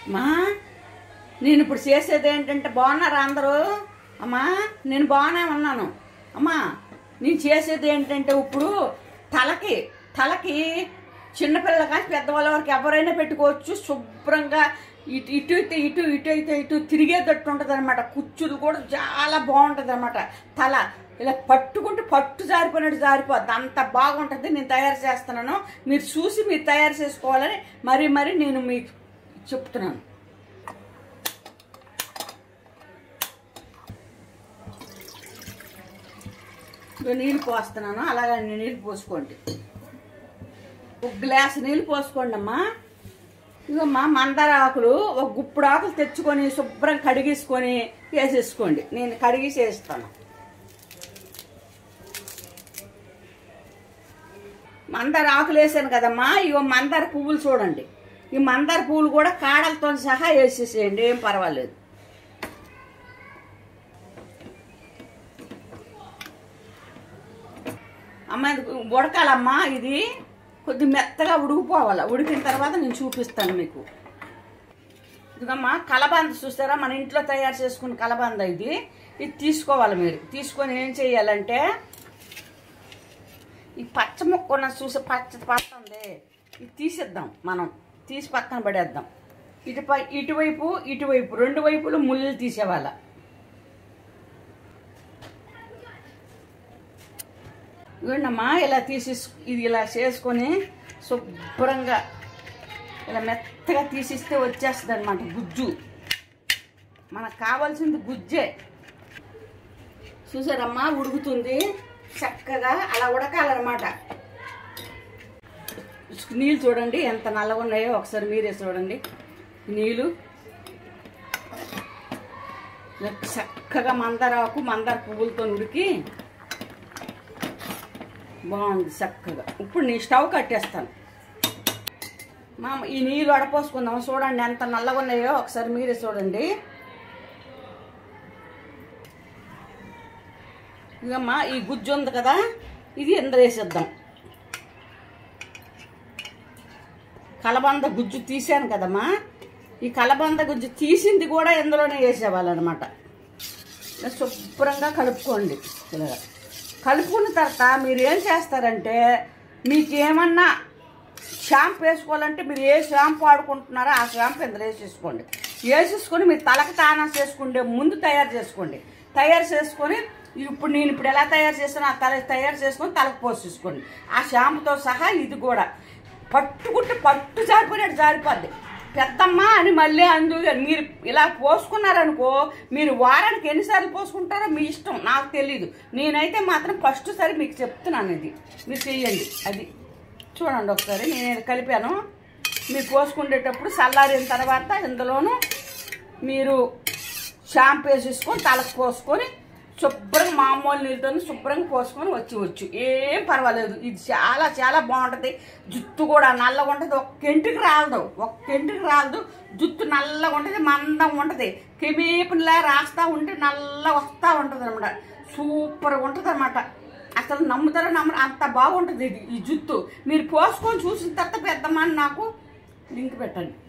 అమ్మా నేను ఇప్పుడు చేసేది ఏంటంటే బాగున్నారా అందరూ అమ్మా నేను బాగానే ఉన్నాను అమ్మా నేను చేసేది ఏంటంటే ఇప్పుడు తలకి తలకి చిన్నపిల్లల కానీ పెద్దవాళ్ళ వరకు ఎవరైనా పెట్టుకోవచ్చు శుభ్రంగా ఇటు ఇటు అయితే ఇటు ఇటు అయితే ఇటు తిరిగేటట్టు ఉంటుంది అనమాట కుచ్చులు కూడా చాలా బాగుంటుంది అనమాట తల ఇలా పట్టుకుంటే పట్టు జారిపోయినట్టు జారిపోద్ది అంత బాగుంటుంది నేను తయారు చేస్తున్నాను మీరు చూసి మీరు తయారు చేసుకోవాలని మరీ మరీ నేను మీకు చెప్తున్నాను ఇదిగో నీళ్ళు పోస్తున్నాను అలాగే నీళ్ళు పోసుకోండి ఒక గ్లాస్ నీళ్ళు పోసుకోండి అమ్మా ఇదిగమ్మా మందార ఆకులు ఒక గుప్పుడు ఆకులు తెచ్చుకొని శుభ్రం కడిగేసుకొని వేసేసుకోండి నేను కడిగేసి వేస్తాను మందార ఆకులు వేసాను కదమ్మా ఇగో మందార పువ్వులు చూడండి ఈ మందార పువ్వులు కూడా కాడలతో సహా వేసేసేయండి ఏం పర్వాలేదు అమ్మ ఇది ఉడకాలమ్మా ఇది కొద్ది మెత్తగా ఉడికిపోవాలి ఉడికిన తర్వాత నేను చూపిస్తాను మీకు ఇదిగమ్మా కలబంద చూస్తారా మన ఇంట్లో తయారు చేసుకున్న కలబంద ఇది ఇది తీసుకోవాలి మీరు తీసుకొని ఏం చేయాలంటే ఈ పచ్చ ముక్క ఉన్న చూసి పచ్చ పచ్చ ఉంది ఇది తీసేద్దాం మనం తీసి పక్కన పడేద్దాం ఇటుపై ఇటువైపు ఇటువైపు రెండు వైపులు ముళ్ళు తీసేవాళ్ళ ఇవ్వండమ్మా ఇలా తీసి ఇది ఇలా చేసుకొని శుభ్రంగా ఇలా మెత్తగా తీసిస్తే వచ్చేస్తుంది అనమాట గుజ్జు మనకు కావాల్సింది గుజ్జే చూసారమ్మా ఉడుకుతుంది చక్కగా అలా ఉడకాలన్నమాట నీళ్ళు చూడండి ఎంత నల్లగా ఉన్నాయో ఒకసారి మీరే చూడండి నీళ్ళు ఇలా చక్కగా మందారాకు మందార పువ్వులతో ఉడికి బాగుంది చక్కగా ఇప్పుడు నేను స్టవ్ కట్టేస్తాను మా ఈ నీళ్ళు వడపోసుకుందాం చూడండి ఎంత నల్లగా ఉన్నాయో ఒకసారి మీరే చూడండి ఇదమ్మా ఈ గుజ్జు ఉంది కదా ఇది ఇందులో వేసేద్దాం కలబంద గుజ్జు తీసాను కదమ్మా ఈ కలబంద గుజ్జు తీసింది కూడా ఇందులోనే వేసేవాళ్ళనమాట ఇలా శుభ్రంగా కలుపుకోండి ఇలాగా కలుపుకున్న తర్వాత మీరు ఏం చేస్తారంటే మీకు ఏమన్నా షాంపూ వేసుకోవాలంటే మీరు ఏ షాంపూ వాడుకుంటున్నారో ఆ షాంపూ ఇందులో వేసేసుకోండి వేసేసుకొని మీరు తలకు తానం చేసుకుంటే ముందు తయారు చేసుకోండి తయారు చేసుకొని ఇప్పుడు నేను ఇప్పుడు ఎలా తయారు చేస్తానో ఆ తల తయారు చేసుకొని తలకు పోసేసుకోండి ఆ షాంపుతో సహా ఇది కూడా పట్టుకుంటే పట్టు జారిపోయినట్టు జారిపోద్ది పెద్దమ్మ అని మళ్ళీ అందు మీరు ఇలా పోసుకున్నారనుకో మీరు వారానికి ఎన్నిసార్లు పోసుకుంటారో మీ ఇష్టం నాకు తెలీదు నేనైతే మాత్రం ఫస్ట్ సరి మీకు చెప్తున్నాను ఇది మీరు చెయ్యండి అది చూడండి ఒకసారి నేను ఇది కలిపాను మీరు పోసుకునేటప్పుడు చల్లారిన తర్వాత ఇందులోను మీరు షాంపూ వేసేసుకొని తలకు పోసుకొని శుభ్రంగా మామూలు నీళ్ళతో శుభ్రంగా పోసుకొని వచ్చి వచ్చు ఏం పర్వాలేదు ఇది చాలా చాలా బాగుంటుంది జుట్టు కూడా నల్లగా ఉంటుంది ఒక్క ఇంటికి రాలదు ఒక్క ఇంటికి రాలదు జుట్టు నల్లగా ఉంటుంది మందంగా ఉంటుంది కెమీపులా రాస్తా ఉంటే నల్ల వస్తూ ఉంటుంది అనమాట సూపర్గా ఉంటుంది అనమాట అసలు నమ్ముతారో నమ్మరు అంత బాగుంటుంది ఇది ఈ జుట్టు మీరు పోసుకొని చూసిన తర్వాత పెద్దమ్మని నాకు లింక్ పెట్టండి